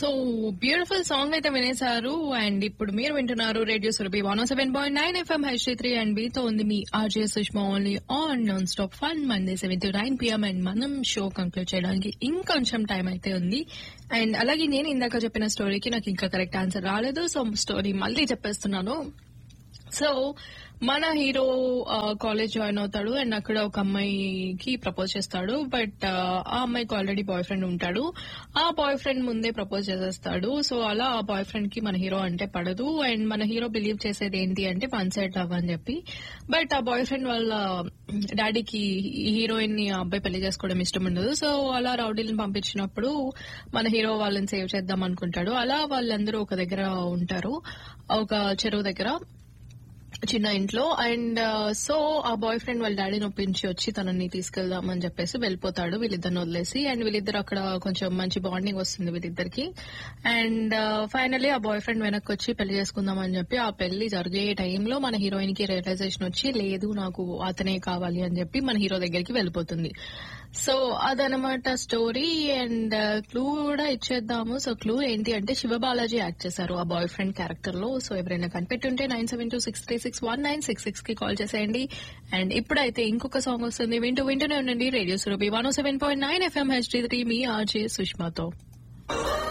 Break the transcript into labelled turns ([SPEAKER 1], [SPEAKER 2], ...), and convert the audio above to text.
[SPEAKER 1] so beautiful song అయితే వినేశారు and ఇప్పుడు మీరు వింటున్నారు radio Surabhi one seven point nine FM H three and బీతో ఉంది మీ RJ Sushma only on non stop fun Monday seven to nine PM and మనం show conclude చేయడానికి ఇంకొంచెం టైం అయితే ఉంది అండ్ అలాగే నేను ఇందాక చెప్పిన స్టోరీకి నాకు ఇంకా కరెక్ట్ ఆన్సర్ రాలేదు సో స్టోరీ మళ్ళీ చెప్పేస్తున్నాను సో మన హీరో కాలేజ్ జాయిన్ అవుతాడు అండ్ అక్కడ ఒక అమ్మాయికి ప్రపోజ్ చేస్తాడు బట్ ఆ అమ్మాయికి ఆల్రెడీ బాయ్ ఫ్రెండ్ ఉంటాడు ఆ బాయ్ ఫ్రెండ్ ముందే ప్రపోజ్ చేసేస్తాడు సో అలా ఆ బాయ్ ఫ్రెండ్ కి మన హీరో అంటే పడదు అండ్ మన హీరో బిలీవ్ చేసేది ఏంటి అంటే వన్ సైడ్ లవ్ అని చెప్పి బట్ ఆ బాయ్ ఫ్రెండ్ వాళ్ళ డాడీకి హీరోయిన్ ని ఆ అబ్బాయి పెళ్లి చేసుకోవడం ఇష్టం ఉండదు సో అలా రౌడీలను పంపించినప్పుడు మన హీరో వాళ్ళని సేవ్ చేద్దాం అనుకుంటాడు అలా వాళ్ళందరూ ఒక దగ్గర ఉంటారు ఒక చెరువు దగ్గర చిన్న ఇంట్లో అండ్ సో ఆ బాయ్ ఫ్రెండ్ వాళ్ళ డాడీని ఒప్పించి వచ్చి తనని తీసుకెళ్దామని చెప్పేసి వెళ్ళిపోతాడు వీళ్ళిద్దరిని వదిలేసి అండ్ వీళ్ళిద్దరు అక్కడ కొంచెం మంచి బాండింగ్ వస్తుంది వీళ్ళిద్దరికి అండ్ ఫైనల్లీ ఆ బాయ్ ఫ్రెండ్ వెనక్కి వచ్చి పెళ్లి చేసుకుందామని చెప్పి ఆ పెళ్లి జరిగే టైంలో మన హీరోయిన్ కి రియలైజేషన్ వచ్చి లేదు నాకు అతనే కావాలి అని చెప్పి మన హీరో దగ్గరికి వెళ్ళిపోతుంది సో అదనమాట స్టోరీ అండ్ క్లూ కూడా ఇచ్చేద్దాము సో క్లూ ఏంటి అంటే శివబాలాజీ యాక్ట్ చేశారు ఆ బాయ్ ఫ్రెండ్ క్యారెక్టర్ లో సో ఎవరైనా కనిపెట్టుంటే nine seven two six three six one nine six six కి కాల్ చేసేయండి అండ్ ఇప్పుడైతే ఇంకొక సాంగ్ వస్తుంది వింటూ వింటూనే ఉండండి radio Surabhi one seven point nine FM H three మీ ఆర్జే సుష్మాతో